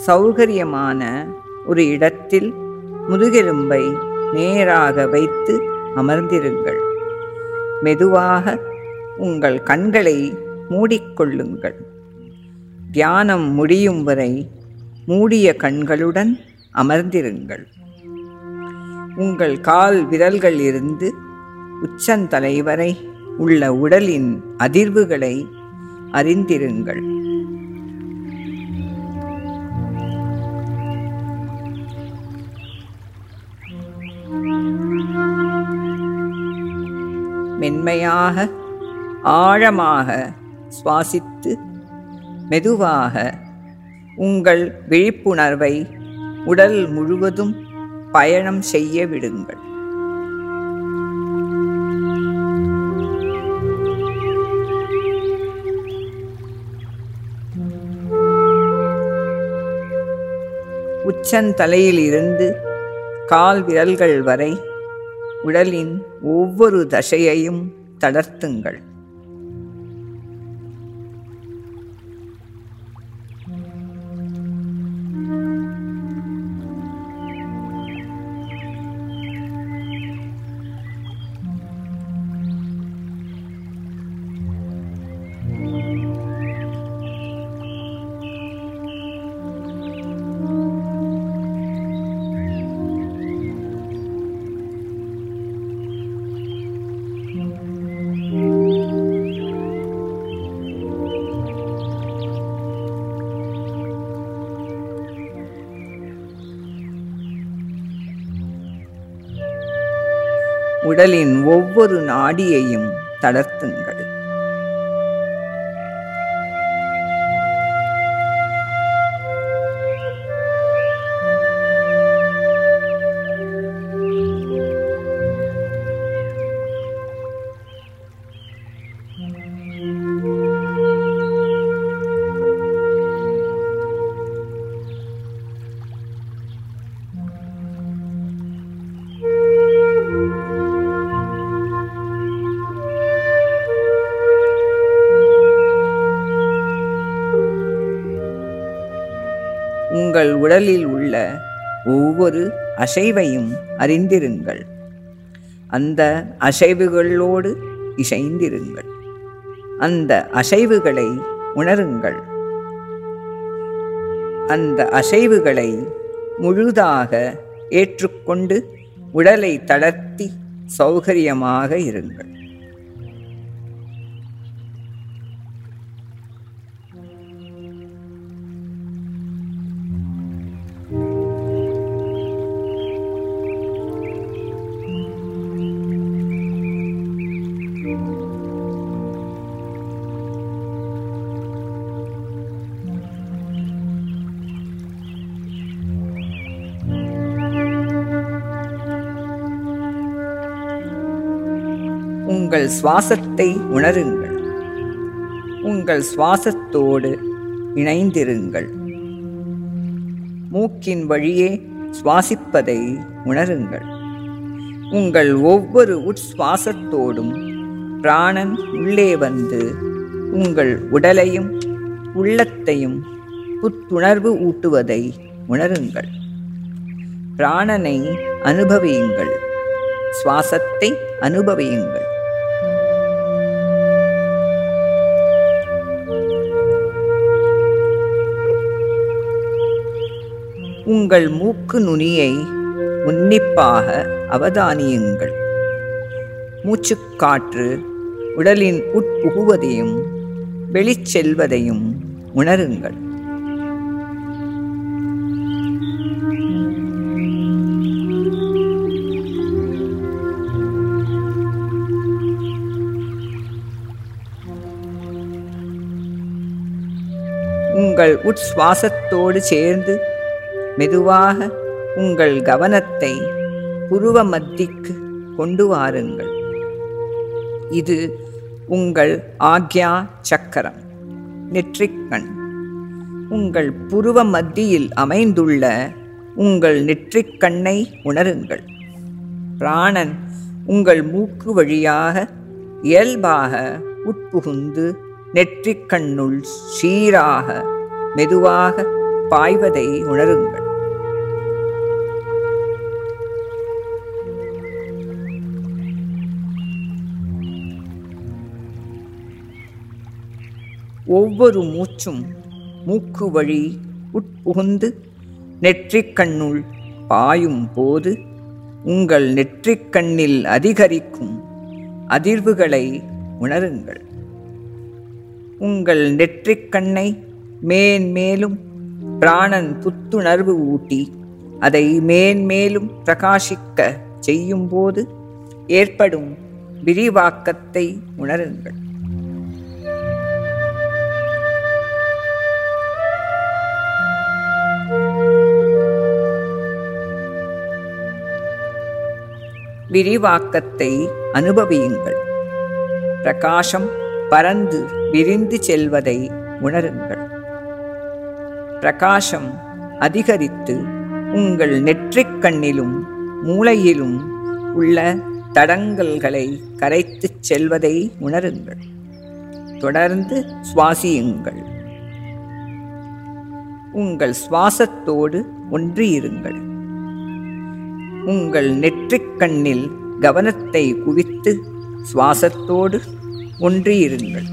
சௌகரியமான ஒரு இடத்தில் முதுகெலும்பை நேராக வைத்து அமர்ந்திருங்கள் மெதுவாக உங்கள் கண்களை மூடிக்கொள்ளுங்கள் தியானம் முடியும் வரை மூடிய கண்களுடன் அமர்ந்திருங்கள் உங்கள் கால் விரல்கள் இருந்து உச்சந்தலை வரை உள்ள உடலின் அதிர்வுகளை அறிந்திருங்கள் மென்மையாக ஆழமாக சுவாசித்து மெதுவாக உங்கள் விழிப்புணர்வை உடல் முழுவதும் பயணம் செய்ய விடுங்கள் உச்சந்தலையில் இருந்து கால் விரல்கள் வரை உடலின் ஒவ்வொரு தசையையும் தளர்த்துங்கள் உடலின் ஒவ்வொரு நாடியையும் தளர்த்துங்கள் உங்கள் உடலில் உள்ள ஒவ்வொரு அசைவையும் அறிந்திருங்கள் அந்த அசைவுகளோடு இசைந்திருங்கள் அந்த அசைவுகளை உணருங்கள் அந்த அசைவுகளை முழுதாக ஏற்றுக்கொண்டு உடலை தளர்த்தி சௌகரியமாக இருங்கள் உங்கள் சுவாசத்தை உணருங்கள் உங்கள் சுவாசத்தோடு இணைந்திருங்கள் மூக்கின் வழியே சுவாசிப்பதை உணருங்கள் உங்கள் ஒவ்வொரு உட்சுவாசத்தோடும் பிராணன் உள்ளே வந்து உங்கள் உடலையும் உள்ளத்தையும் புத்துணர்வு ஊட்டுவதை உணருங்கள் பிராணனை அனுபவியுங்கள் சுவாசத்தை அனுபவியுங்கள் உங்கள் மூக்கு நுனியை உன்னிப்பாக அவதானியுங்கள் மூச்சுக்காற்று உடலின் உட்புகுவதையும் வெளிச்செல்வதையும் உணருங்கள் உங்கள் உட்சுவாசத்தோடு சேர்ந்து மெதுவாக உங்கள் கவனத்தை புருவ மத்திக்கு கொண்டு வாருங்கள் இது உங்கள் ஆக்யா சக்கரம் நெற்றிக்கண் உங்கள் புருவ மத்தியில் அமைந்துள்ள உங்கள் நெற்றிக்கண்ணை உணருங்கள் பிராணன் உங்கள் மூக்கு வழியாக இயல்பாக உட்புகுந்து நெற்றிக்கண்ணுள் சீராக மெதுவாக பாய்வதை உணருங்கள் ஒவ்வொரு மூச்சும் மூக்கு வழி உட்புகுந்து நெற்றிக்கண்ணுள் பாயும் போது உங்கள் நெற்றிக்கண்ணில் அதிகரிக்கும் அதிர்வுகளை உணருங்கள் உங்கள் நெற்றிக்கண்ணை மேன்மேலும் பிராணன் புத்துணர்வு ஊட்டி அதை மேன்மேலும் பிரகாசிக்க செய்யும்போது ஏற்படும் விரிவாக்கத்தை உணருங்கள் விரிவாக்கத்தை அனுபவியுங்கள் பிரகாசம் பறந்து விரிந்து செல்வதை உணருங்கள் பிரகாசம் அதிகரித்து உங்கள் நெற்றிக் கண்ணிலும் மூளையிலும் உள்ள தடங்கல்களை கரைத்துச் செல்வதை உணருங்கள் தொடர்ந்து சுவாசியுங்கள் உங்கள் சுவாசத்தோடு ஒன்றியிருங்கள் உங்கள் நெற்றிக் கண்ணில் கவனத்தை குவித்து சுவாசத்தோடு ஒன்றியிருங்கள்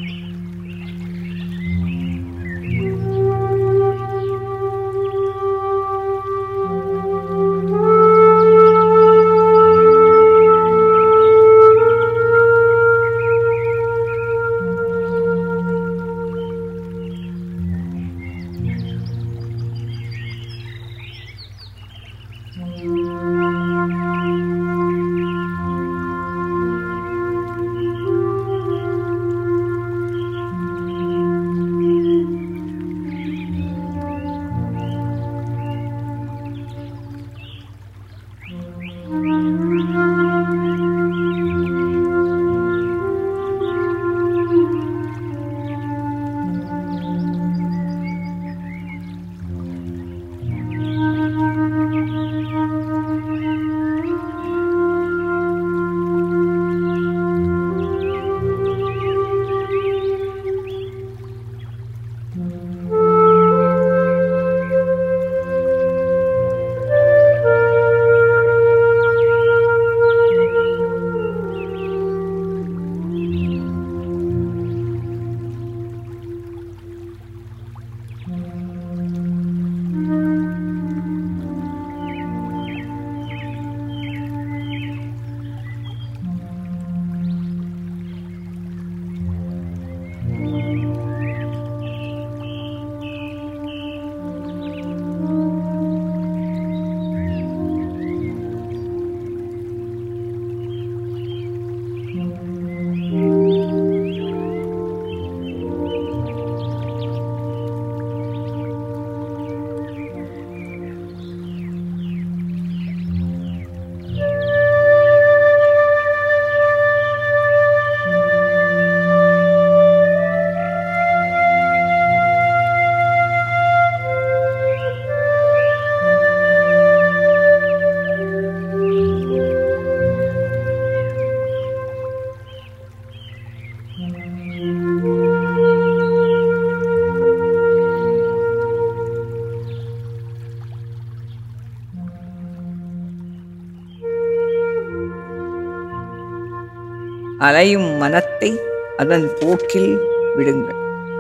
அலையும் மனத்தை அதன் போக்கில் விடுங்கள்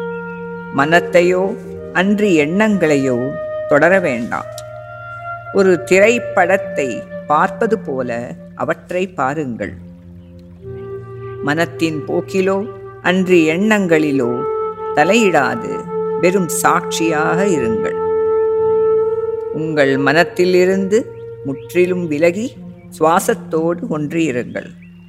மனத்தையோ அன்றி எண்ணங்களையோ தொடர வேண்டாம் ஒரு திரைப்படத்தை பார்ப்பது போல அவற்றை பாருங்கள் மனத்தின் போக்கிலோ அன்றி எண்ணங்களிலோ தலையிடாது வெறும் சாட்சியாக இருங்கள் உங்கள் மனத்திலிருந்து முற்றிலும் விலகி சுவாசத்தோடு ஒன்றியிருங்கள்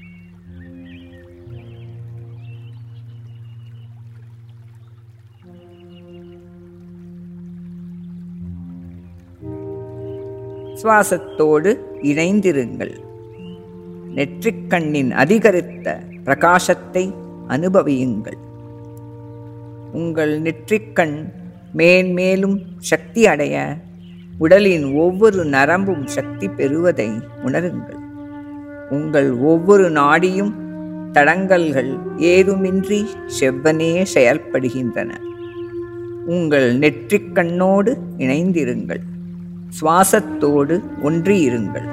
சுவாசத்தோடு இணைந்திருங்கள் நெற்றிக்கண்ணின் அதிகரித்த பிரகாசத்தை அனுபவியுங்கள் உங்கள் நெற்றிக்கண் மேன்மேலும் சக்தி அடைய உடலின் ஒவ்வொரு நரம்பும் சக்தி பெறுவதை உணருங்கள் உங்கள் ஒவ்வொரு நாடியும் தடங்கல்கள் ஏதுமின்றி செவ்வனே செயல்படுகின்றன உங்கள் நெற்றிக் கண்ணோடு இணைந்திருங்கள் சுவாசத்தோடு ஒன்றியிருங்கள்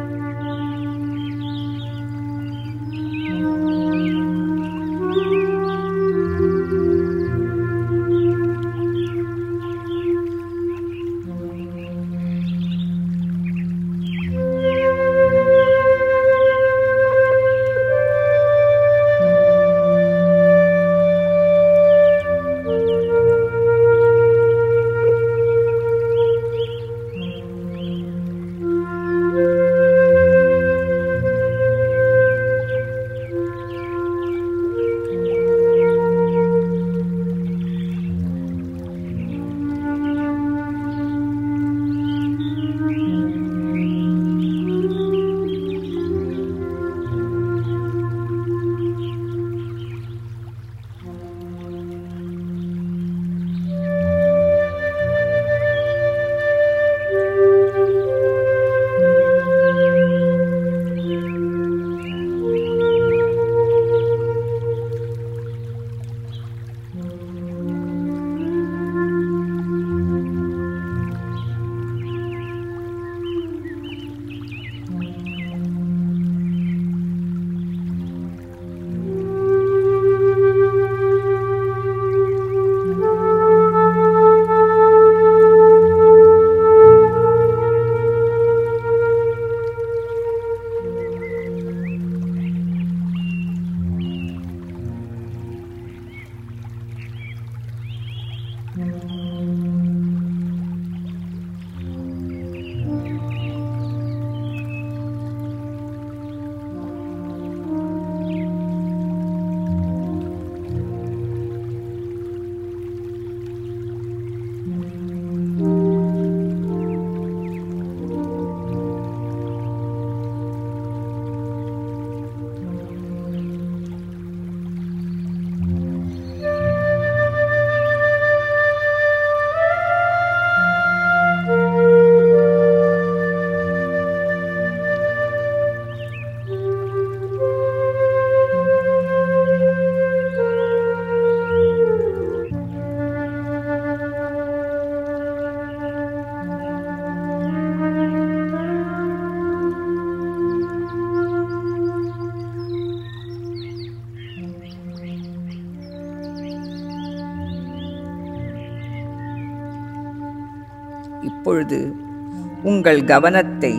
இப்பொழுது உங்கள் கவனத்தை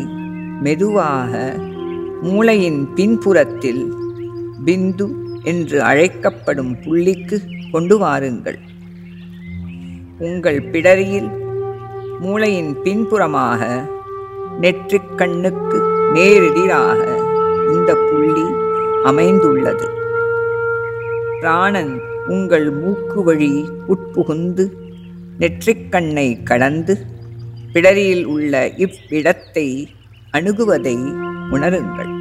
மெதுவாக மூளையின் பின்புறத்தில் பிந்து என்று அழைக்கப்படும் புள்ளிக்கு கொண்டு வாருங்கள் உங்கள் பிடரியில் மூளையின் பின்புறமாக நெற்றிக் கண்ணுக்கு நேரெதிராக இந்த புள்ளி அமைந்துள்ளது பிராணன் உங்கள் மூக்கு வழி உட்புகுந்து நெற்றிக்கண்ணை கடந்து பிடரியில் உள்ள இவ்விடத்தை அணுகுவதை உணருங்கள்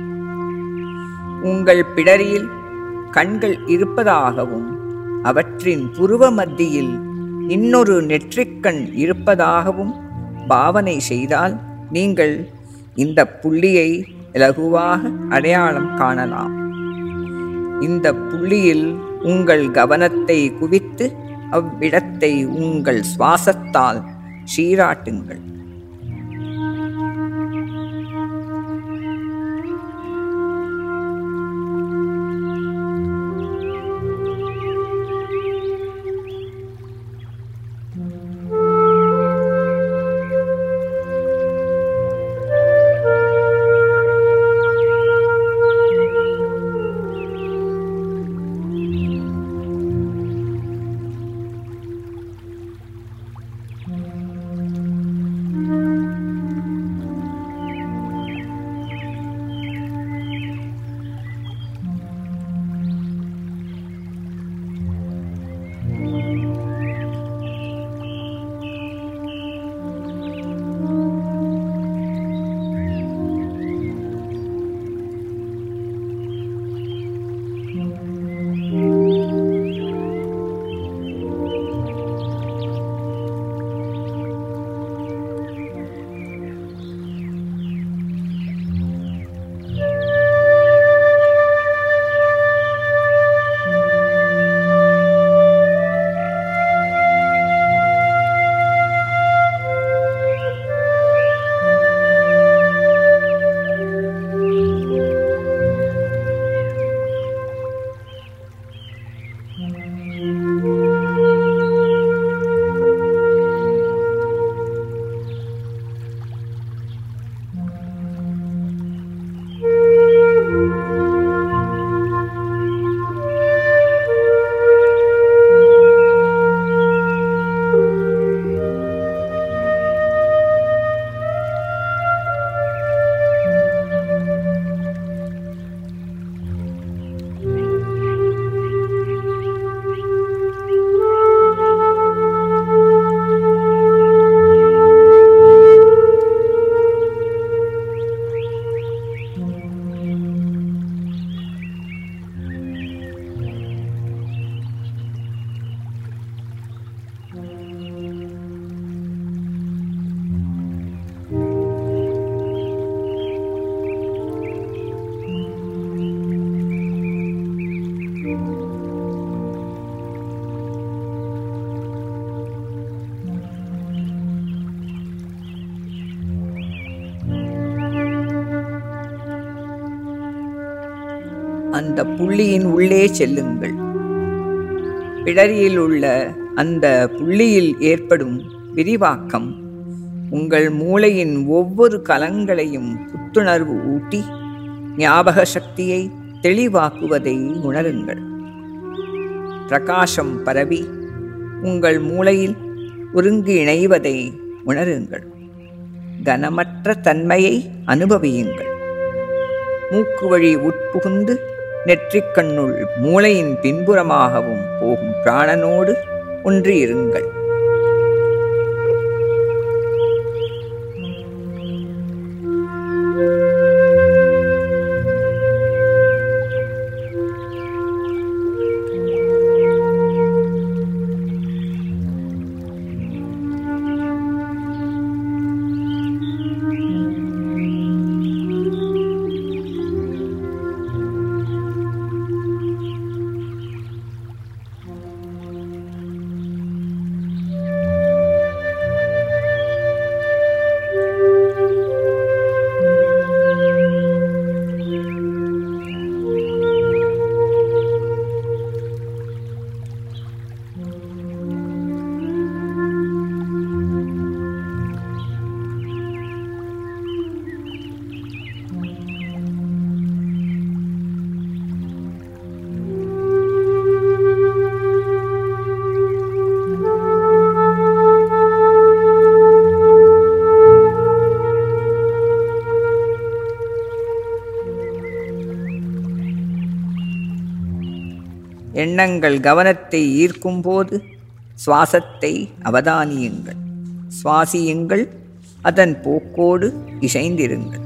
உங்கள் பிடரியில் கண்கள் இருப்பதாகவும் அவற்றின் புருவ மத்தியில் இன்னொரு நெற்றிக்கண் இருப்பதாகவும் பாவனை செய்தால் நீங்கள் இந்த புள்ளியை இலகுவாக அடையாளம் காணலாம் இந்த புள்ளியில் உங்கள் கவனத்தை குவித்து அவ்விடத்தை உங்கள் சுவாசத்தால் சீராட்டுங்கள் அந்த புள்ளியின் உள்ளே செல்லுங்கள் பிடரியில் உள்ள அந்த புள்ளியில் ஏற்படும் விரிவாக்கம் உங்கள் மூளையின் ஒவ்வொரு கலங்களையும் புத்துணர்வு ஊட்டி ஞாபக சக்தியை தெளிவாக்குவதை உணருங்கள் பிரகாசம் பரவி உங்கள் மூளையில் ஒருங்கு இணைவதை உணருங்கள் கனமற்ற தன்மையை அனுபவியுங்கள் மூக்கு வழி உட்புகுந்து நெற்றிக்கண்ணுள் மூளையின் பின்புறமாகவும் போகும் பிராணனோடு ஒன்றியிருங்கள் எண்ணங்கள் கவனத்தை ஈர்க்கும்போது சுவாசத்தை அவதானியுங்கள் சுவாசியுங்கள் அதன் போக்கோடு இசைந்திருங்கள்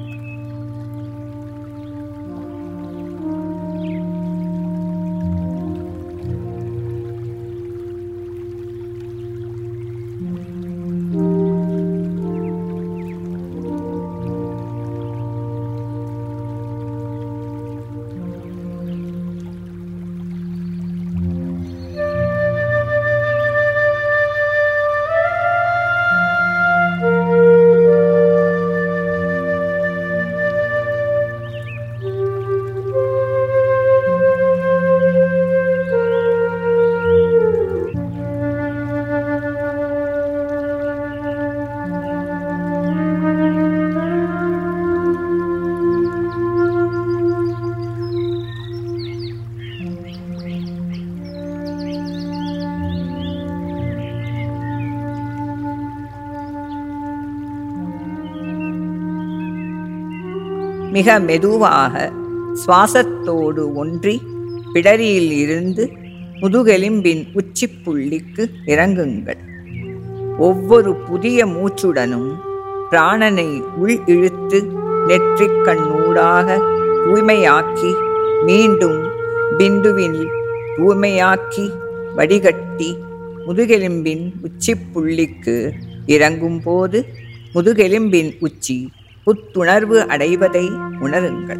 மிக மெதுவாக சுவாசத்தோடு ஒன்றி பிடரியில் இருந்து முதுகெலும்பின் உச்சிப்புள்ளிக்கு இறங்குங்கள் ஒவ்வொரு புதிய மூச்சுடனும் பிராணனை உள் இழுத்து நெற்றிக் கண்ணூடாக தூய்மையாக்கி மீண்டும் பிந்துவில் தூய்மையாக்கி வடிகட்டி முதுகெலும்பின் உச்சிப்புள்ளிக்கு இறங்கும்போது முதுகெலும்பின் உச்சி புத்துணர்வு அடைவதை உணருங்கள்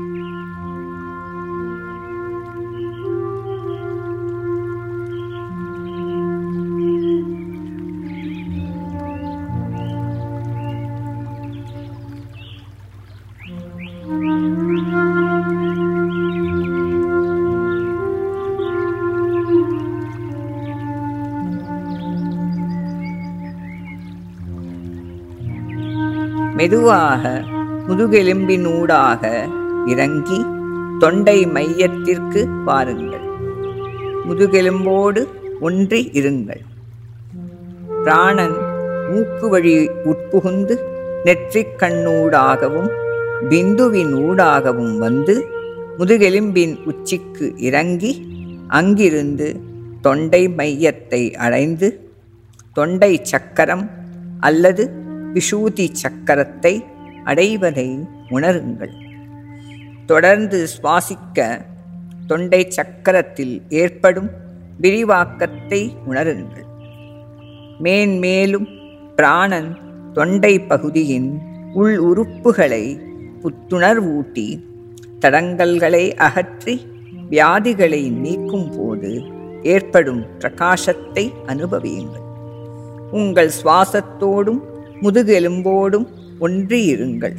மெதுவாக முதுகெலும்பினூடாக இறங்கி தொண்டை மையத்திற்கு பாருங்கள் முதுகெலும்போடு ஒன்றி இருங்கள் பிராணன் மூக்கு வழி உட்புகுந்து நெற்றிக் கண்ணூடாகவும் பிந்துவின் ஊடாகவும் வந்து முதுகெலும்பின் உச்சிக்கு இறங்கி அங்கிருந்து தொண்டை மையத்தை அடைந்து தொண்டை சக்கரம் அல்லது விஷூதி சக்கரத்தை அடைவதை உணருங்கள் தொடர்ந்து சுவாசிக்க தொண்டை சக்கரத்தில் ஏற்படும் விரிவாக்கத்தை உணருங்கள் மேன்மேலும் பிராணன் தொண்டை பகுதியின் உள் உறுப்புகளை புத்துணர்வூட்டி தடங்கல்களை அகற்றி வியாதிகளை நீக்கும் போது ஏற்படும் பிரகாசத்தை அனுபவியுங்கள் உங்கள் சுவாசத்தோடும் முதுகெலும்போடும் ஒன்றியிருங்கள்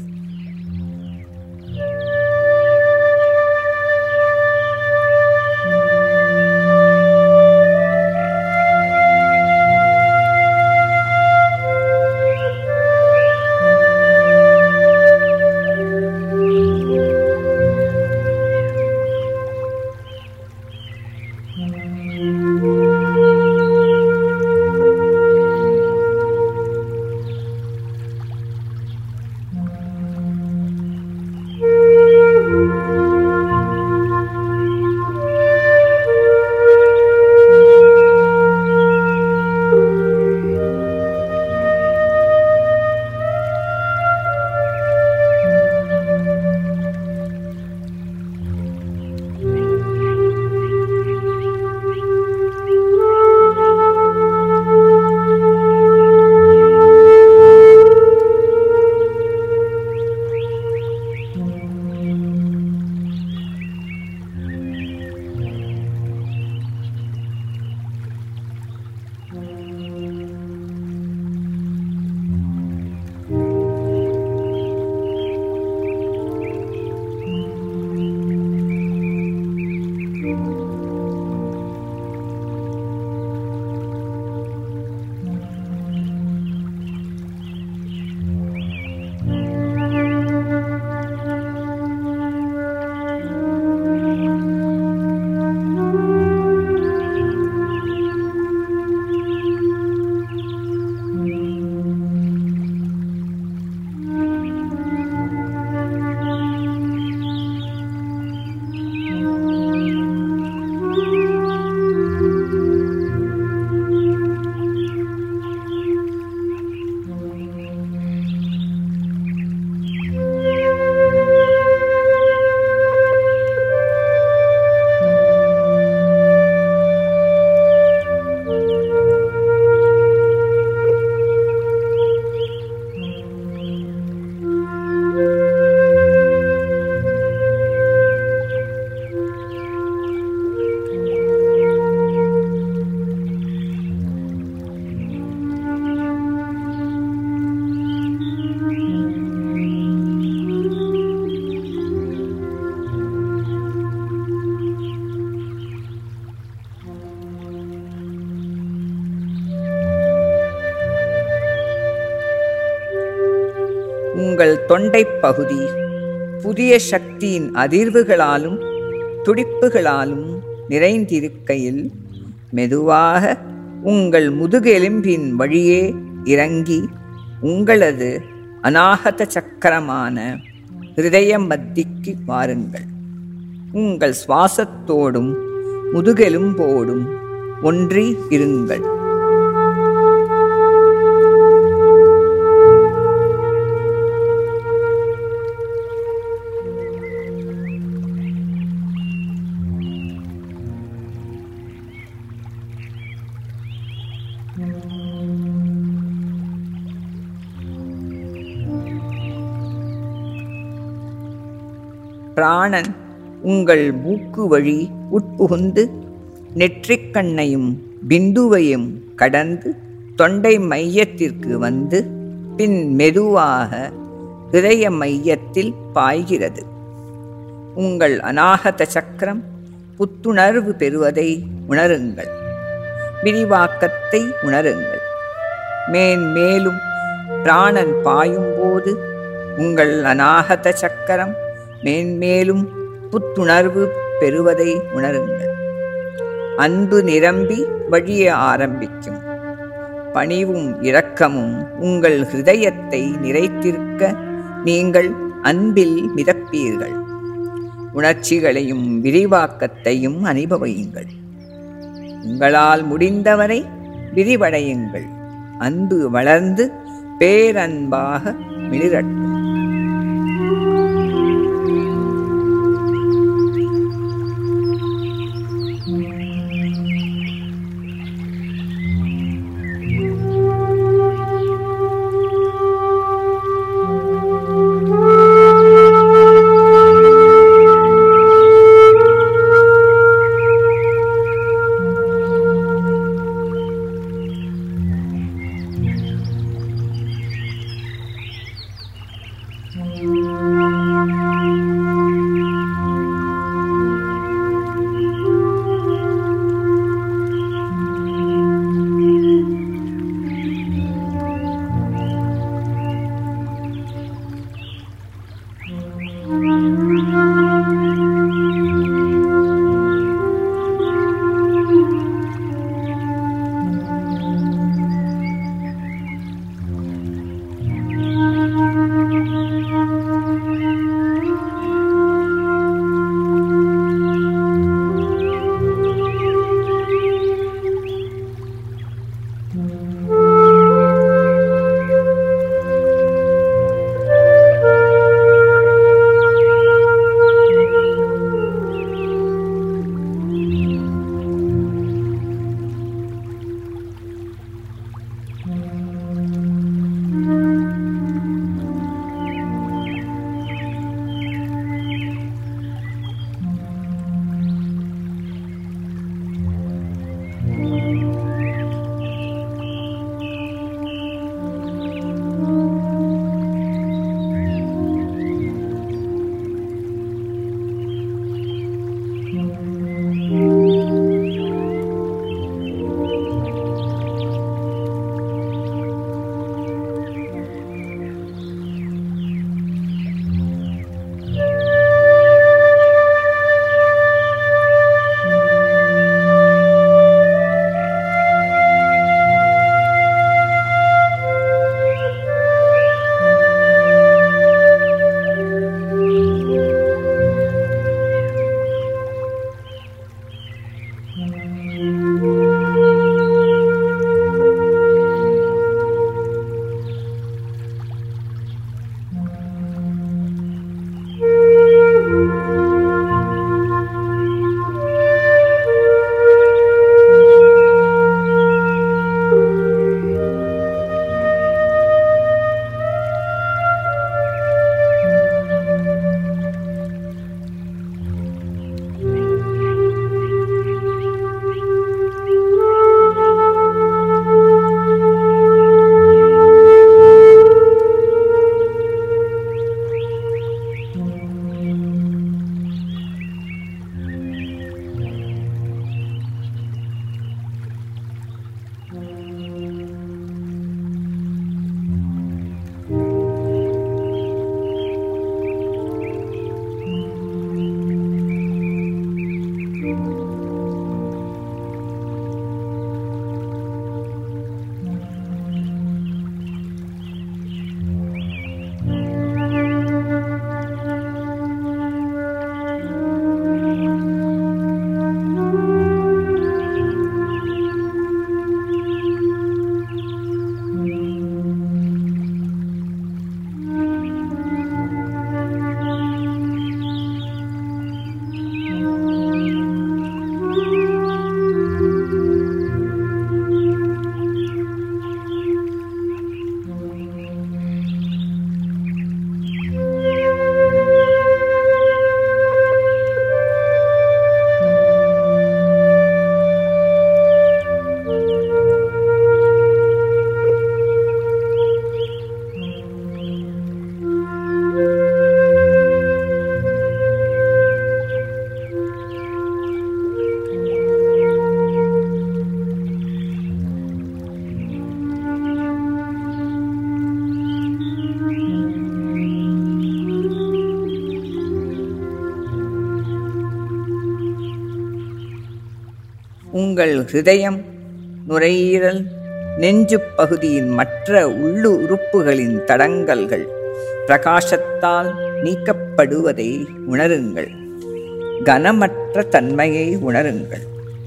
உங்கள் தொண்டைப் பகுதி புதிய சக்தியின் அதிர்வுகளாலும் துடிப்புகளாலும் நிறைந்திருக்கையில் மெதுவாக உங்கள் முதுகெலும்பின் வழியே இறங்கி உங்களது அநாகத சக்கரமான ஹிருதய மத்திக்கு வாருங்கள் உங்கள் சுவாசத்தோடும் முதுகெலும்போடும் ஒன்றி இருங்கள் பிராணன் உங்கள் மூக்கு வழி உட்புகுந்து நெற்றிக்கண்ணையும் பிந்துவையும் கடந்து தொண்டை மையத்திற்கு வந்து பின் மெதுவாக இதய மையத்தில் பாய்கிறது உங்கள் அநாகத சக்கரம் புத்துணர்வு பெறுவதை உணருங்கள் விரிவாக்கத்தை உணருங்கள் மேன்மேலும் பிராணன் பாயும்போது உங்கள் அநாகத சக்கரம் மேன்மேலும் புத்துணர்வு பெறுவதை உணருங்கள் அன்பு நிரம்பி வழிய ஆரம்பிக்கும் பணிவும் இரக்கமும் உங்கள் ஹிருதயத்தை நிறைத்திருக்க நீங்கள் அன்பில் மிதப்பீர்கள் உணர்ச்சிகளையும் விரிவாக்கத்தையும் அனுபவியுங்கள் உங்களால் முடிந்தவரை விரிவடையுங்கள் அன்பு வளர்ந்து பேரன்பாக மிளிரட்டும் உங்கள் ஹிருதயம் நுரையீரல் நெஞ்சுப் பகுதியின் மற்ற உள்ளு உறுப்புகளின் தடங்கல்கள் பிரகாசத்தால் நீக்கப்படுவதை உணருங்கள் கனமற்ற தன்மையை உணருங்கள்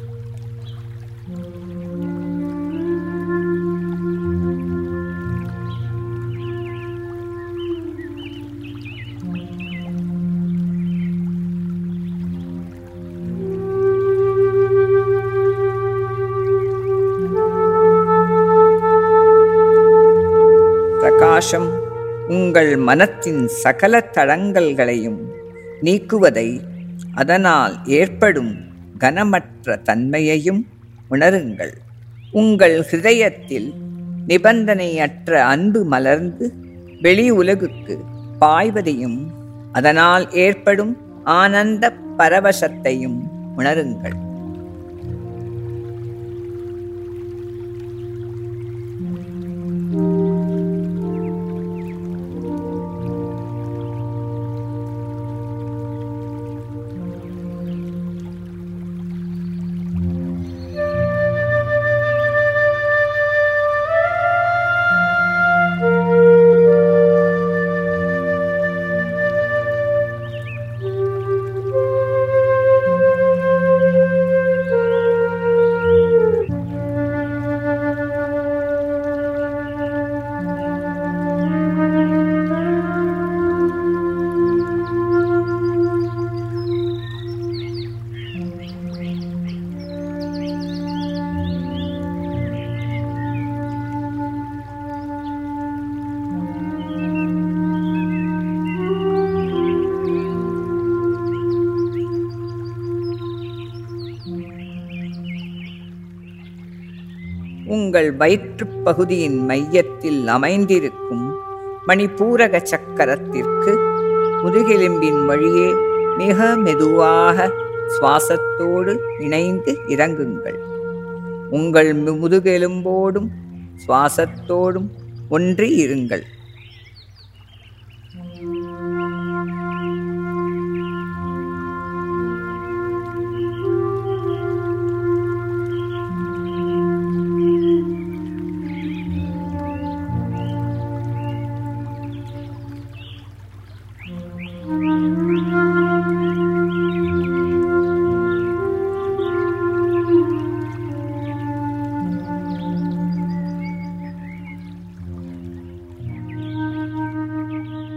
பிரகாசம் உங்கள் மனத்தின் சகல தடங்கல்களையும் நீக்குவதை அதனால் ஏற்படும் கனமற்ற தன்மையையும் உணருங்கள் உங்கள் ஹிருதயத்தில் நிபந்தனையற்ற அன்பு மலர்ந்து வெளி உலகுக்கு பாய்வதையும் அதனால் ஏற்படும் ஆனந்த பரவசத்தையும் உணருங்கள் உங்கள் வயிற்றுப் பகுதியின் மையத்தில் அமைந்திருக்கும் மணிப்பூரக சக்கரத்திற்கு முதுகெலும்பின் வழியே மிக மெதுவாக சுவாசத்தோடு இணைந்து இறங்குங்கள் உங்கள் மு- முதுகெலும்போடும் சுவாசத்தோடும் ஒன்றி இருங்கள்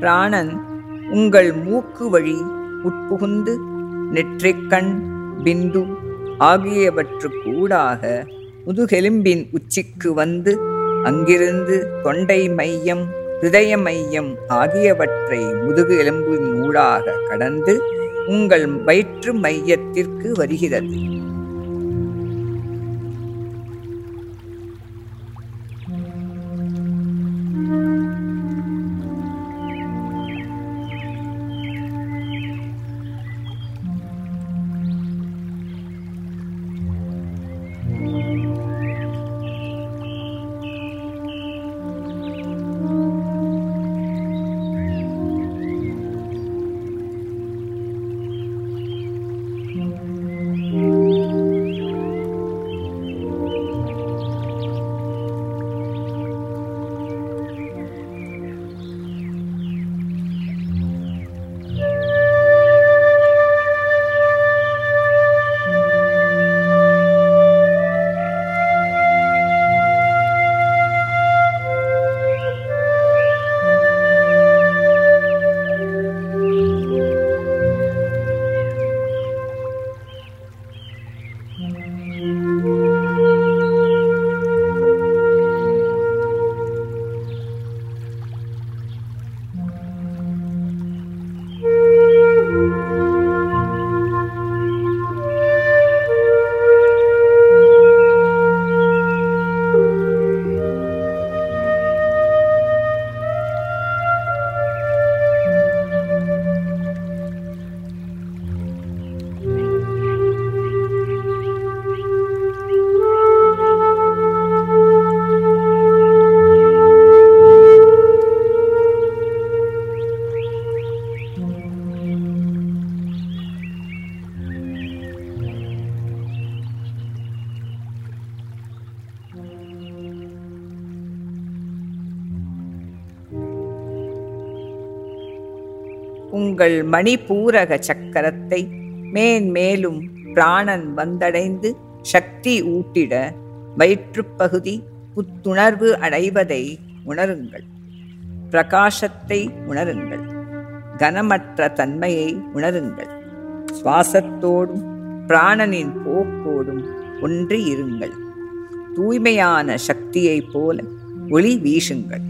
பிராணன் உங்கள் மூக்கு வழி உட்புகுந்து நெற்றிக்கண் பிந்து ஆகியவற்றுக்கூடாக முதுகெலும்பின் உச்சிக்கு வந்து அங்கிருந்து தொண்டை மையம் ஹிருதய மையம் ஆகியவற்றை முதுகு எலும்பின் ஊடாக கடந்து உங்கள் வயிற்று மையத்திற்கு வருகிறது உங்கள் மணிபூரக சக்கரத்தை மேன்மேலும் பிராணன் வந்தடைந்து சக்தி ஊட்டிட வயிற்றுப்பகுதி புத்துணர்வு அடைவதை உணருங்கள் பிரகாசத்தை உணருங்கள் கனமற்ற தன்மையை உணருங்கள் சுவாசத்தோடும் பிராணனின் போக்கோடும் ஒன்றி இருங்கள் தூய்மையான சக்தியைப் போல ஒளி வீசுங்கள்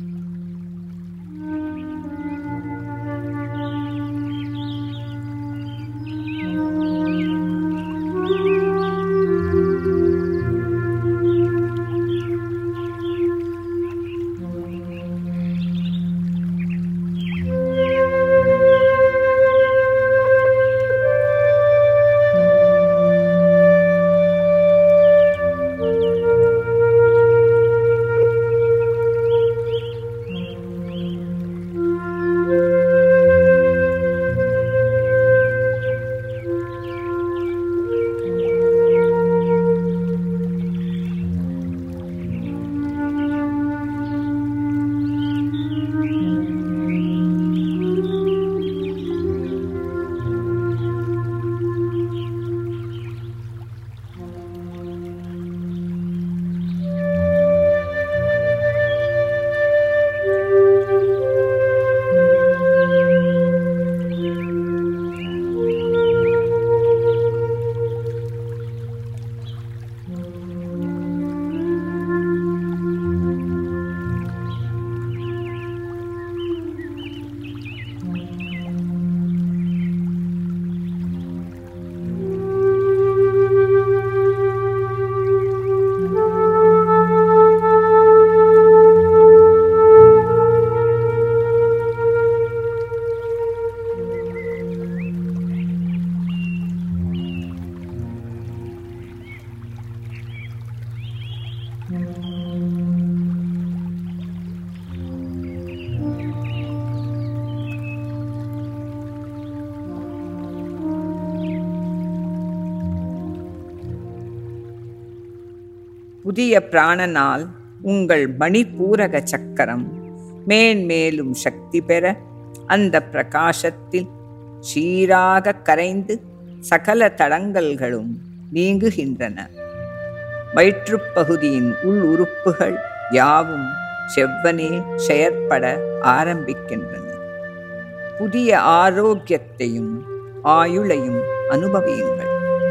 புதிய பிராணனால் உங்கள் மணிபூரக சக்கரம் மேன்மேலும் சக்தி பெற அந்த பிரகாசத்தில் சீராக கரைந்து சகல தடங்கல்களும் நீங்குகின்றன வயிற்றுப்பகுதியின் உள் உறுப்புகள் யாவும் செவ்வனே செயற்பட ஆரம்பிக்கின்றன புதிய ஆரோக்கியத்தையும் ஆயுளையும் அனுபவியுங்கள்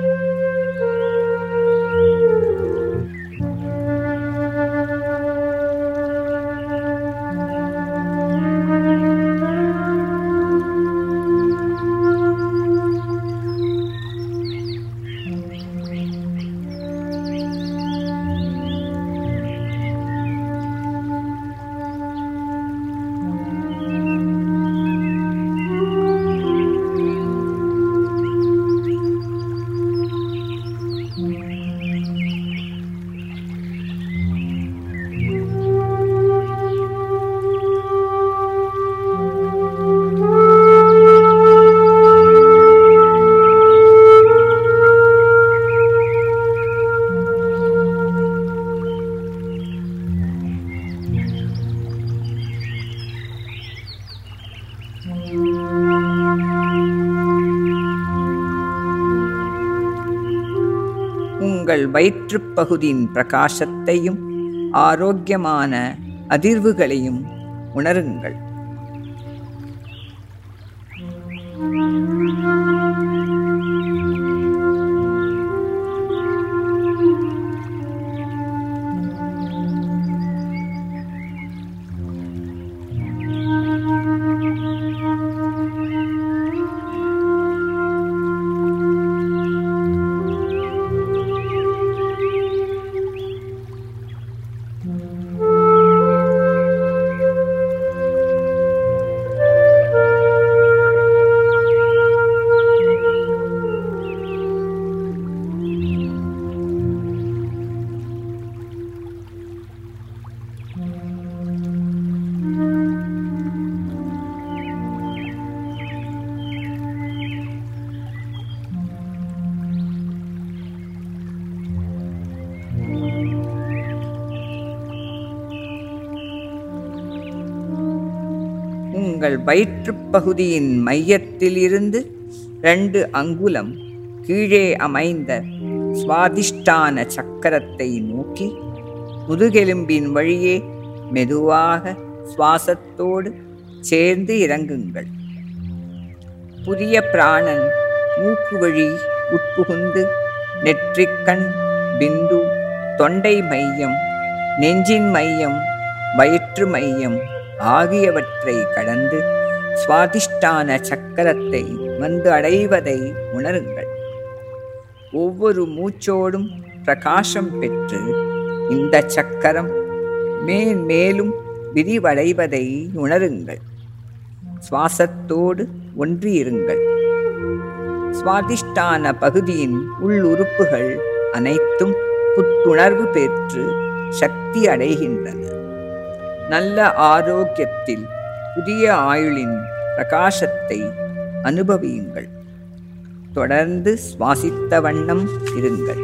உங்கள் வயிற்றுப் பகுதியின் பிரகாசத்தையும் ஆரோக்கியமான அதிர்வுகளையும் உணருங்கள் உங்கள் வயிற்றுப் பகுதியின் மையத்தில் இருந்து ரெண்டு அங்குலம் கீழே அமைந்த சுவாதிஷ்டான சக்கரத்தை நோக்கி முதுகெலும்பின் வழியே மெதுவாக சுவாசத்தோடு சேர்ந்து இறங்குங்கள் புதிய பிராணன் மூக்கு வழி உட்புகுந்து நெற்றிக்கண் பிந்து தொண்டை மையம் நெஞ்சின் மையம் வயிற்று மையம் ஆகியவற்றை கடந்து சுவாதிஷ்டான சக்கரத்தை வந்து அடைவதை உணருங்கள் ஒவ்வொரு மூச்சோடும் பிரகாசம் பெற்று இந்த சக்கரம் மேல் மேலும் விரிவடைவதை உணருங்கள் சுவாசத்தோடு ஒன்றியிருங்கள் சுவாதிஷ்டான பகுதியின் உள்ளுறுப்புகள் அனைத்தும் புத்துணர்வு பெற்று சக்தி அடைகின்றன நல்ல ஆரோக்கியத்தில் புதிய ஆயுளின் பிரகாசத்தை அனுபவியுங்கள் தொடர்ந்து சுவாசித்த வண்ணம் இருங்கள்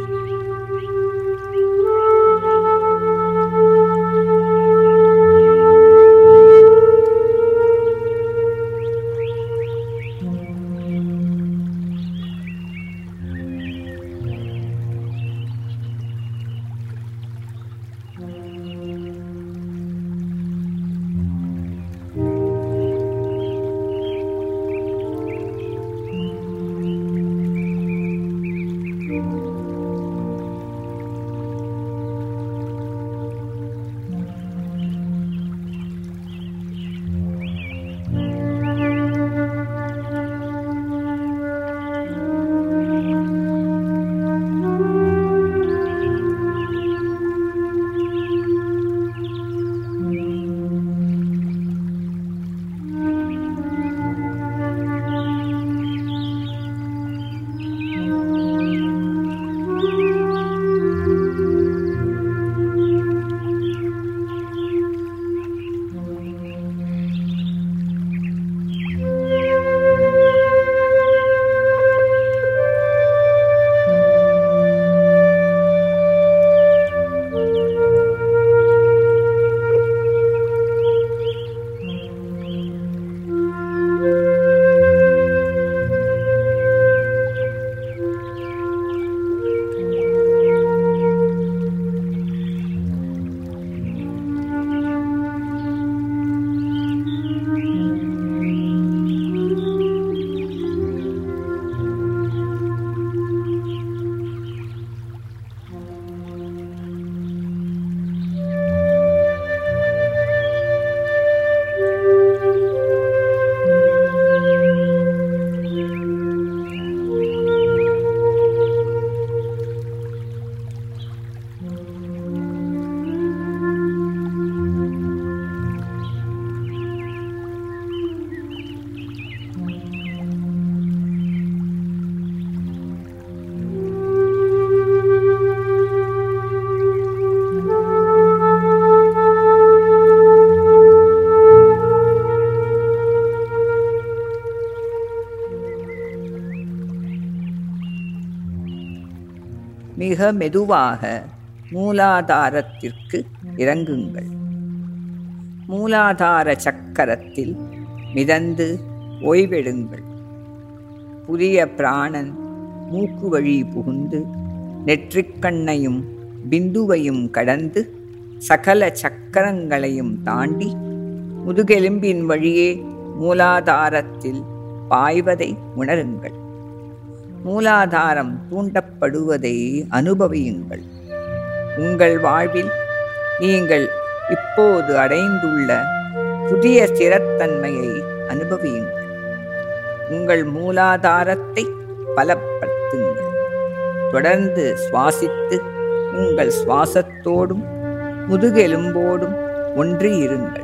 மிக மெதுவாக மூலாதாரத்திற்கு இறங்குங்கள் மூலாதார சக்கரத்தில் மிதந்து ஓய்வெடுங்கள் புதிய பிராணன் மூக்கு வழி புகுந்து நெற்றிக்கண்ணையும் பிந்துவையும் கடந்து சகல சக்கரங்களையும் தாண்டி முதுகெலும்பின் வழியே மூலாதாரத்தில் பாய்வதை உணருங்கள் மூலாதாரம் தூண்டப்படுவதை அனுபவியுங்கள் உங்கள் வாழ்வில் நீங்கள் இப்போது அடைந்துள்ள புதிய ஸ்திரத்தன்மையை அனுபவியுங்கள் உங்கள் மூலாதாரத்தை பலப்படுத்துங்கள் தொடர்ந்து சுவாசித்து உங்கள் சுவாசத்தோடும் முதுகெலும்போடும் ஒன்றி இருங்கள்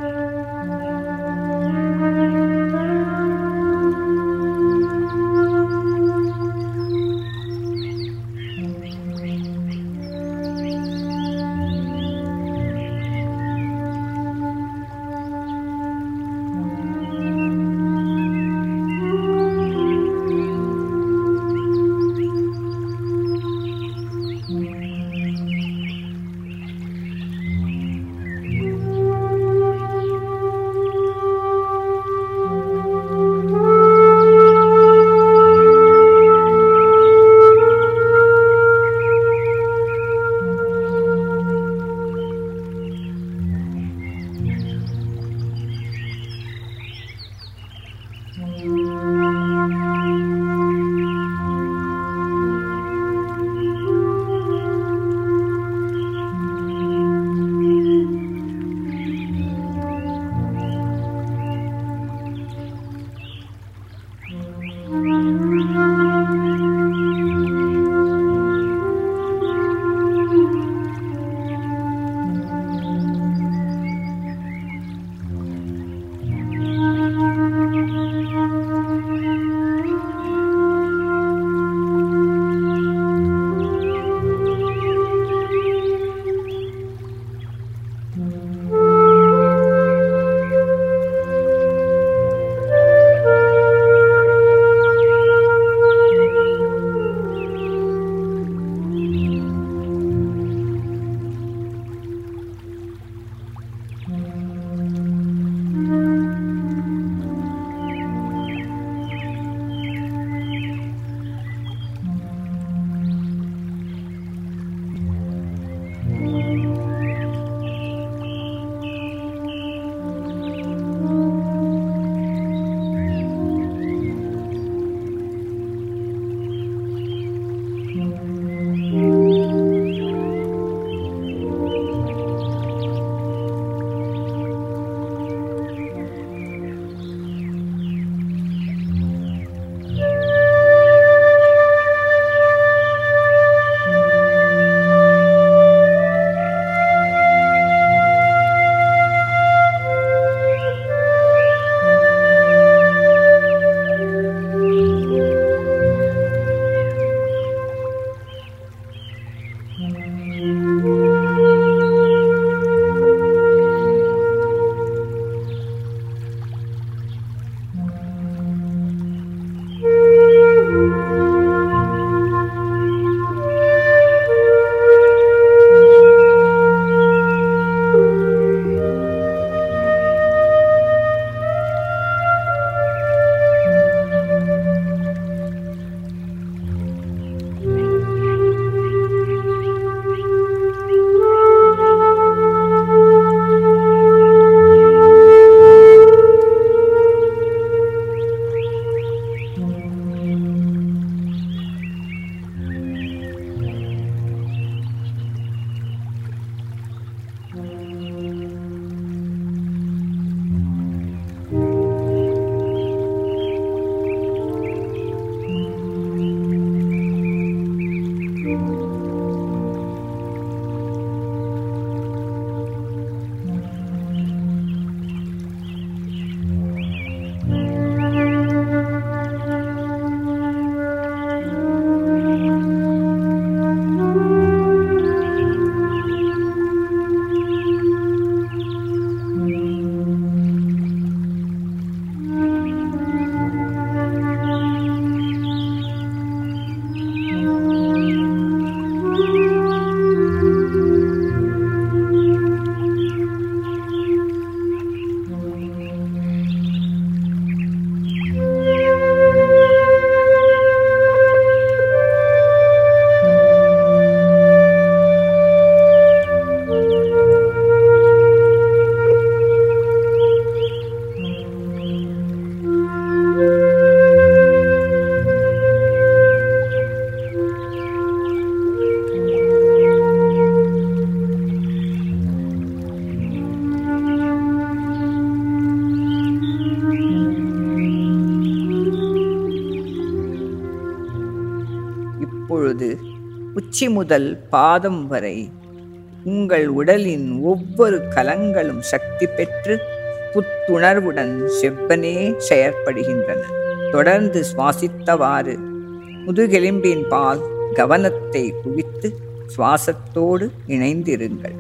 உச்சி முதல் பாதம் வரை உங்கள் உடலின் ஒவ்வொரு கலங்களும் சக்தி பெற்று புத்துணர்வுடன் செவ்வனே செயற்படுகின்றன தொடர்ந்து சுவாசித்தவாறு முதுகெலும்பின் பால் கவனத்தை குவித்து சுவாசத்தோடு இணைந்திருங்கள்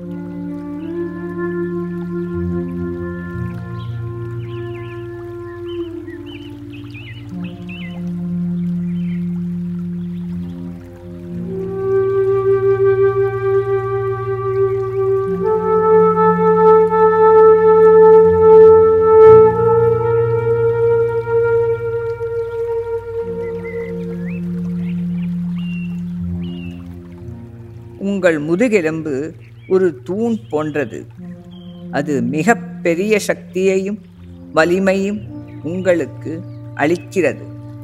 உங்கள் முதுகெலும்பு ஒரு தூண் போன்றது அது மிக பெரிய சக்தியையும் வலிமையும் உங்களுக்கு அளிக்கிறது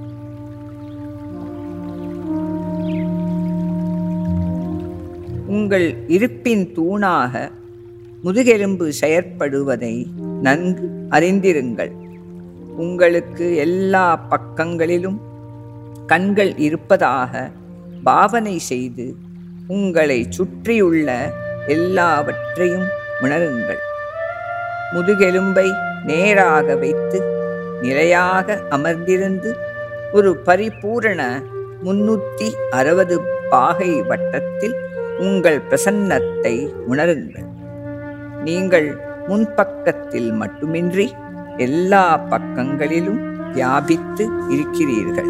உங்கள் இருப்பின் தூணாக முதுகெலும்பு செயற்படுவதை நன்கு அறிந்திருங்கள் உங்களுக்கு எல்லா பக்கங்களிலும் கண்கள் இருப்பதாக பாவனை செய்து உங்களை சுற்றியுள்ள எல்லாவற்றையும் உணருங்கள் முதுகெலும்பை நேராக வைத்து நிலையாக அமர்ந்திருந்து ஒரு பரிபூரண முன்னூற்றி அறுபது பாகை வட்டத்தில் உங்கள் பிரசன்னத்தை உணருங்கள் நீங்கள் முன்பக்கத்தில் மட்டுமின்றி எல்லா பக்கங்களிலும் வியாபித்து இருக்கிறீர்கள்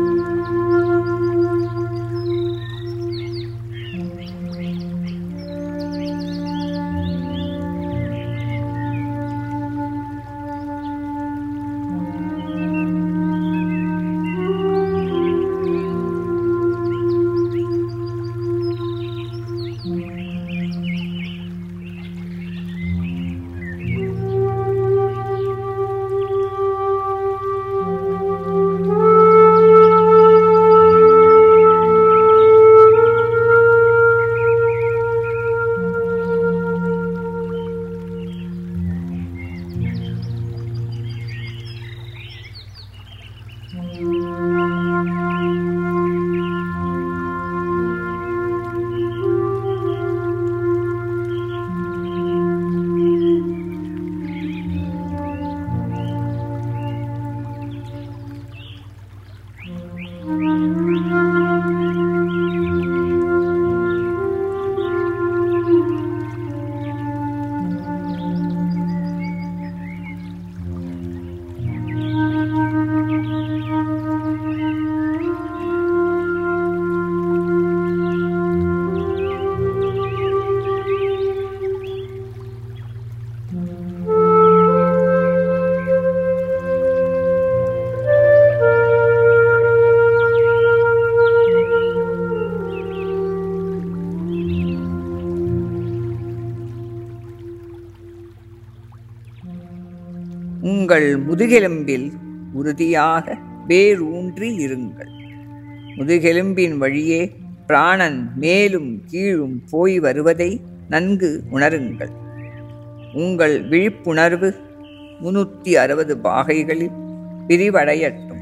உங்கள் முதுகெலும்பில் உறுதியாக வேரூன்றி இருங்கள் முதுகெலும்பின் வழியே பிராணன் மேலும் கீழும் போய் வருவதை நன்கு உணருங்கள் உங்கள் விழிப்புணர்வு முன்னூற்றி அறுபது பாகைகளில் விரிவடையட்டும்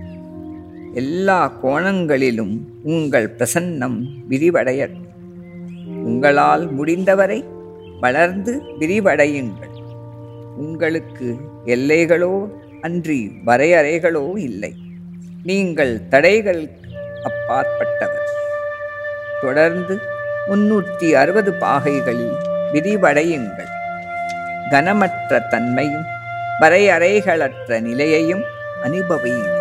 எல்லா கோணங்களிலும் உங்கள் பிரசன்னம் விரிவடையட்டும் உங்களால் முடிந்தவரை வளர்ந்து விரிவடையுங்கள் உங்களுக்கு எல்லைகளோ அன்றி வரையறைகளோ இல்லை நீங்கள் தடைகளுக்கு அப்பாற்பட்டவர் தொடர்ந்து முன்னூற்றி அறுபது பாகைகளில் விரிவடையுங்கள் கனமற்ற தன்மையும் வரையறைகளற்ற நிலையையும் அனுபவியுங்கள்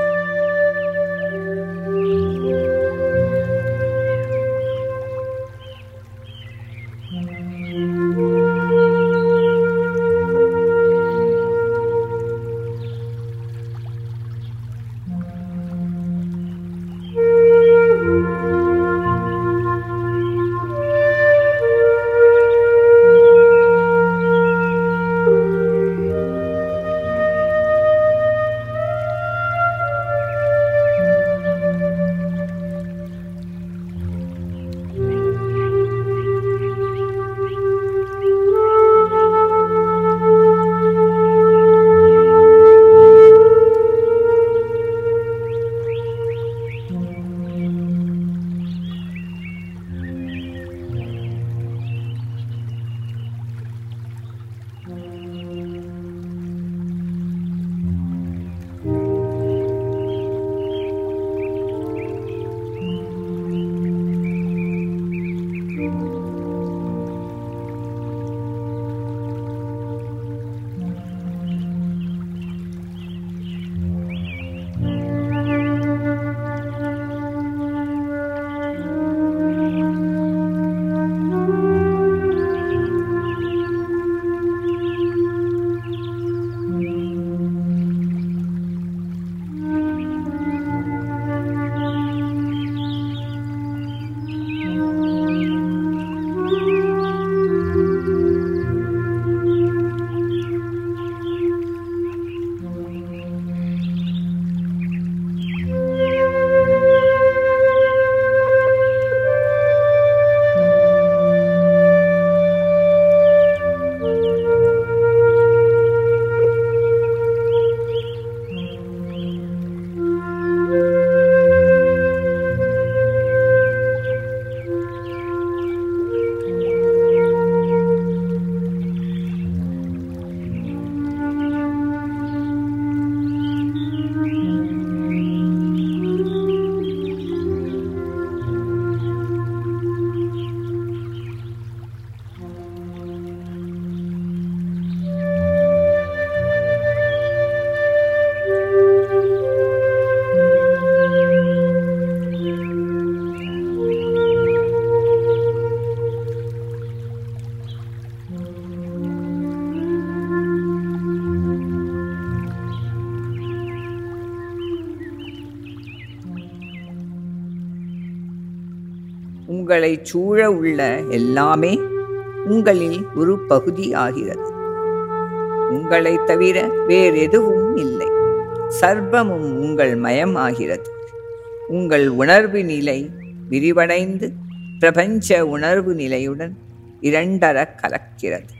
உங்களை சூழ உள்ள எல்லாமே உங்களில் ஒரு பகுதி ஆகிறது உங்களை தவிர வேறெதுவும் இல்லை சர்வமும் உங்கள் மயம் ஆகிறது உங்கள் உணர்வு நிலை விரிவடைந்து பிரபஞ்ச உணர்வு நிலையுடன் இரண்டர கலக்கிறது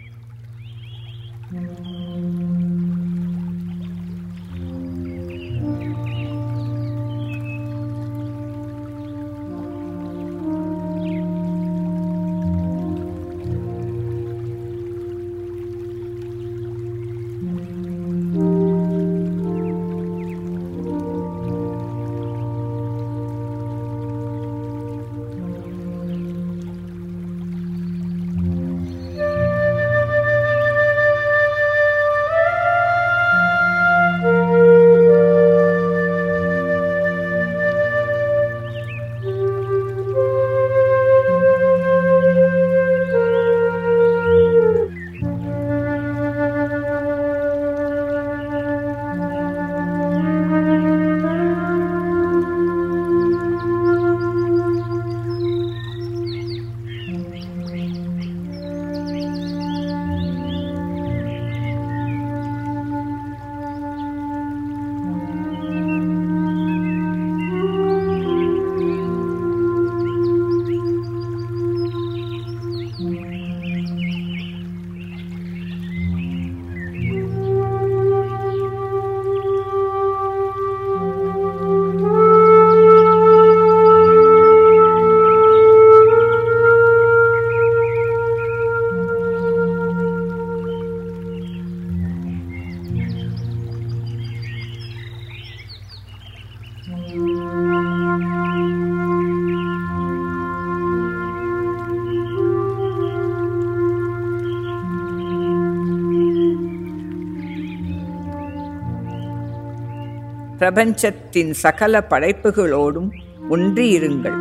பிரபஞ்சத்தின் சகல படைப்புகளோடும் ஒன்றியிருங்கள்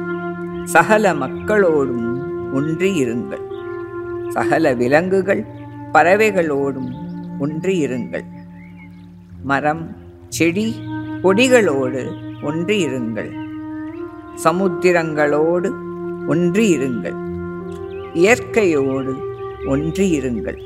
சகல மக்களோடும் ஒன்றியிருங்கள் சகல விலங்குகள் பறவைகளோடும் ஒன்றியிருங்கள் மரம் செடி கொடிகளோடு ஒன்றியிருங்கள் சமுத்திரங்களோடு ஒன்றியிருங்கள் இயற்கையோடு ஒன்றியிருங்கள்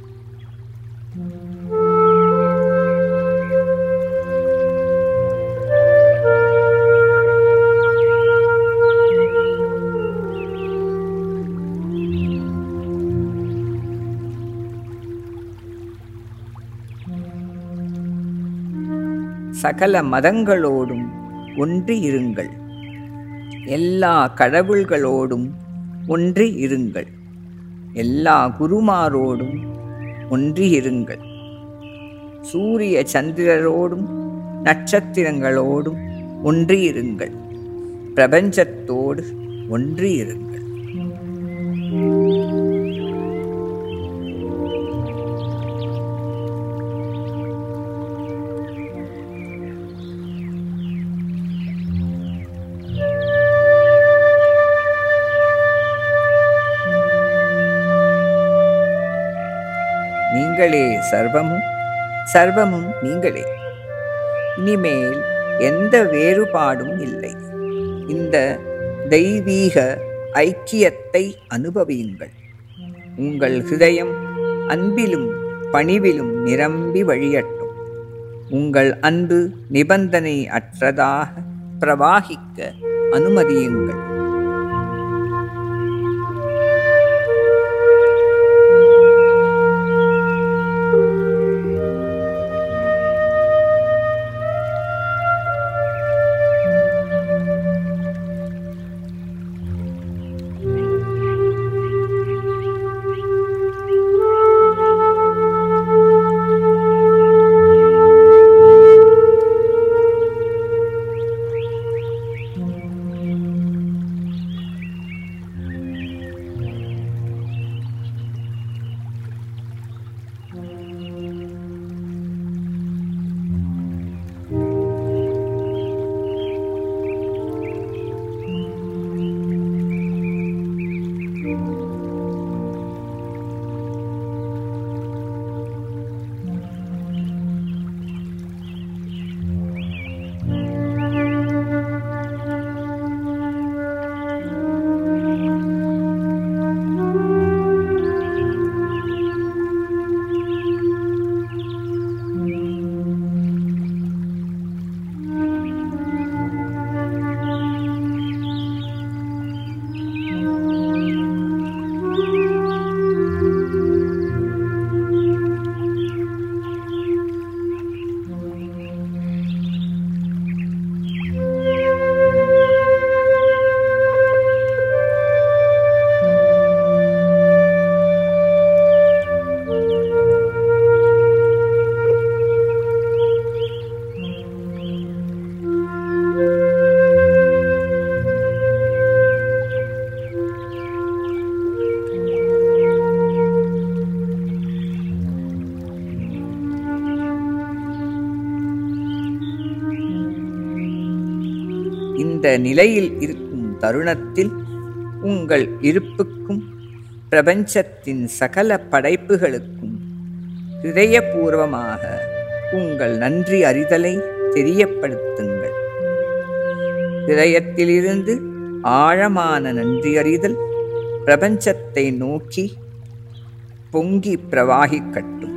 சகல மதங்களோடும் ஒன்றி இருங்கள் எல்லா கடவுள்களோடும் ஒன்றி இருங்கள் எல்லா குருமாரோடும் ஒன்றி இருங்கள் சூரிய சந்திரரோடும் நட்சத்திரங்களோடும் ஒன்றி இருங்கள் பிரபஞ்சத்தோடு ஒன்றி இருங்கள் நீங்களே சர்வமும் சர்வமும் நீங்களே இனிமேல் எந்த வேறுபாடும் இல்லை இந்த தெய்வீக ஐக்கியத்தை அனுபவியுங்கள் உங்கள் ஹிருதயம் அன்பிலும் பணிவிலும் நிரம்பி வழியட்டும் உங்கள் அன்பு நிபந்தனை அற்றதாக பிரவாகிக்க அனுமதியுங்கள் இந்த நிலையில் இருக்கும் தருணத்தில் உங்கள் இருப்புக்கும் பிரபஞ்சத்தின் சகல படைப்புகளுக்கும் இதயபூர்வமாக உங்கள் நன்றி அறிதலை தெரியப்படுத்துங்கள் இதயத்திலிருந்து ஆழமான நன்றி அறிதல் பிரபஞ்சத்தை நோக்கி பொங்கி பிரவாகிக்கட்டும்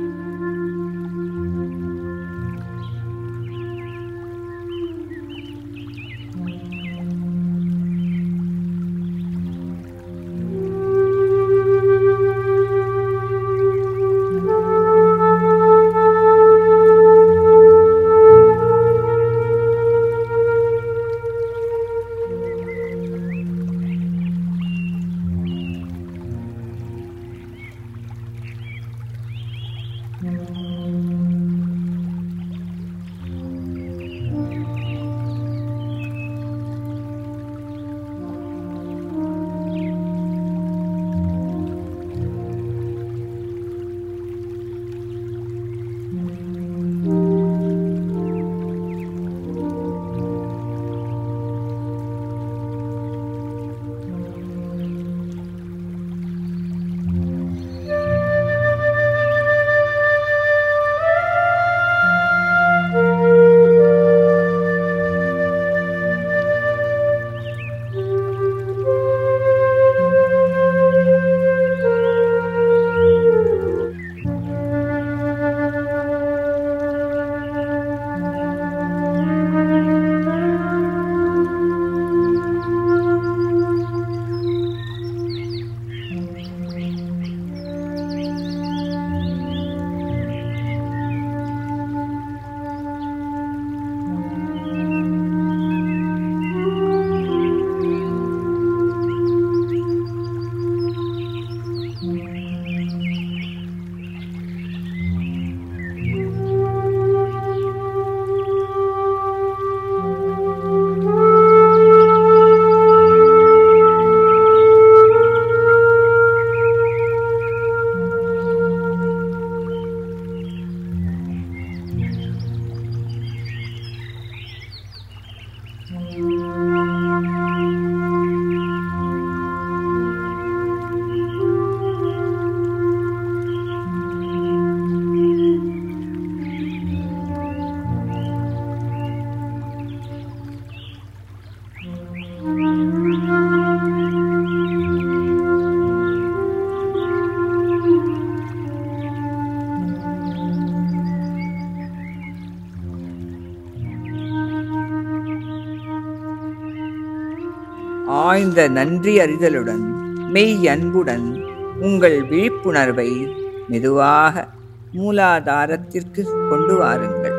ஆழ்ந்த நன்றி அறிதலுடன் மெய் அன்புடன் உங்கள் விழிப்புணர்வை மெதுவாக மூலாதாரத்திற்கு கொண்டு வாருங்கள்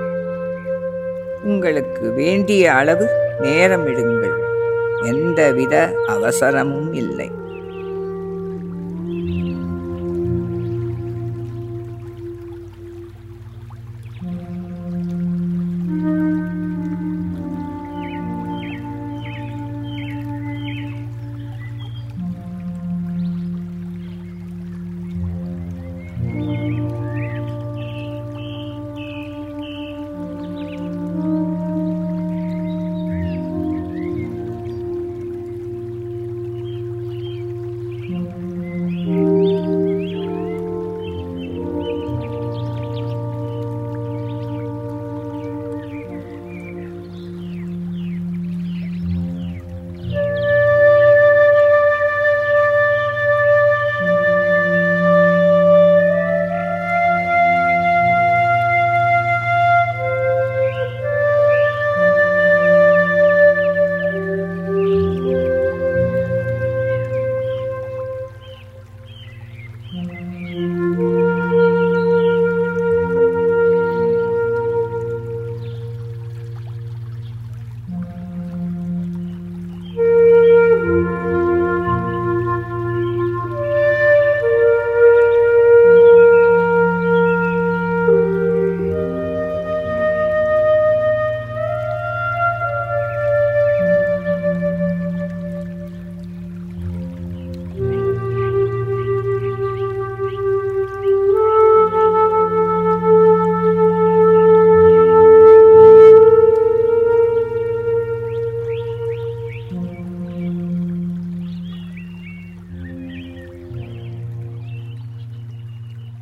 உங்களுக்கு வேண்டிய அளவு நேரம் எடுங்கள் எந்தவித அவசரமும் இல்லை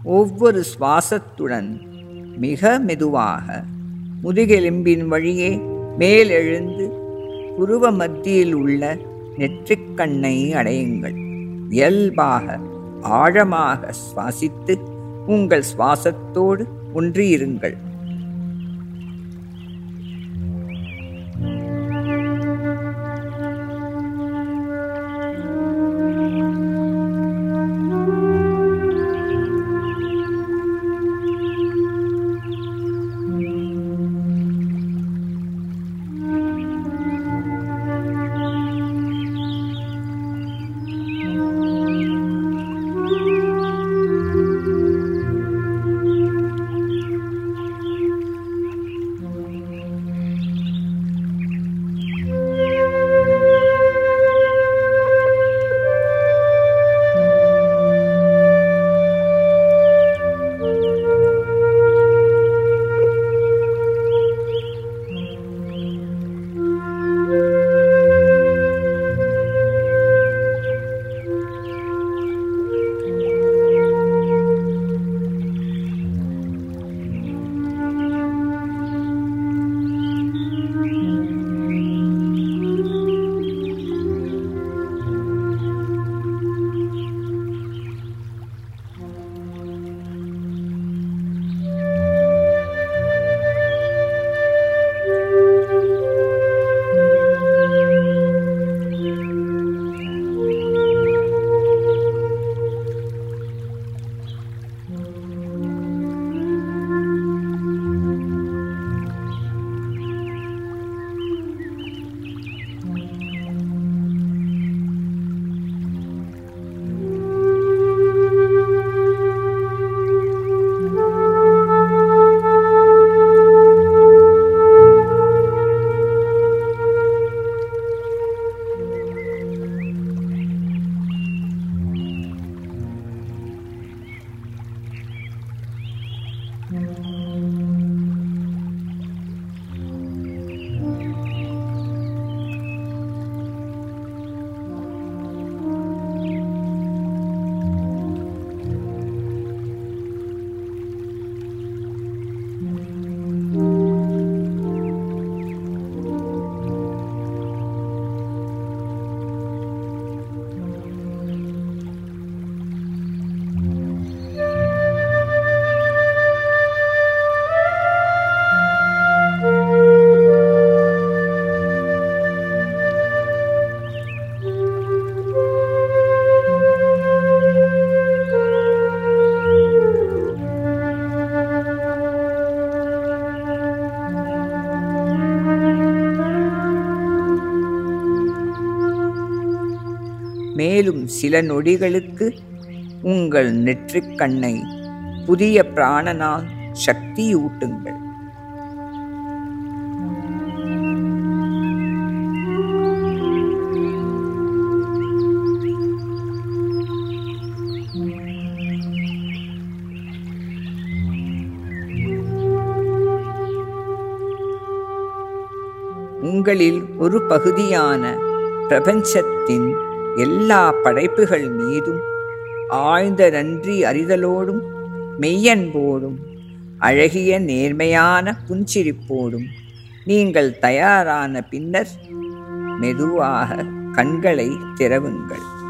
ஒவ்வொரு சுவாசத்துடன் மிக மெதுவாக முதுகெலும்பின் வழியே மேலெழுந்து புருவ மத்தியில் உள்ள நெற்றிக்கண்ணை அடையுங்கள் இயல்பாக ஆழமாக சுவாசித்து உங்கள் சுவாசத்தோடு ஒன்றியிருங்கள் மேலும் சில நொடிகளுக்கு உங்கள் நெற்றிக் கண்ணை புதிய பிராணனால் சக்தியூட்டுங்கள் உங்களில் ஒரு பகுதியான பிரபஞ்சத்தின் எல்லா படைப்புகள் மீதும் ஆழ்ந்த நன்றி அறிதலோடும் மெய்யன்போடும் அழகிய நேர்மையான புன்சிரிப்போடும் நீங்கள் தயாரான பின்னர் மெதுவாக கண்களை திறவுங்கள்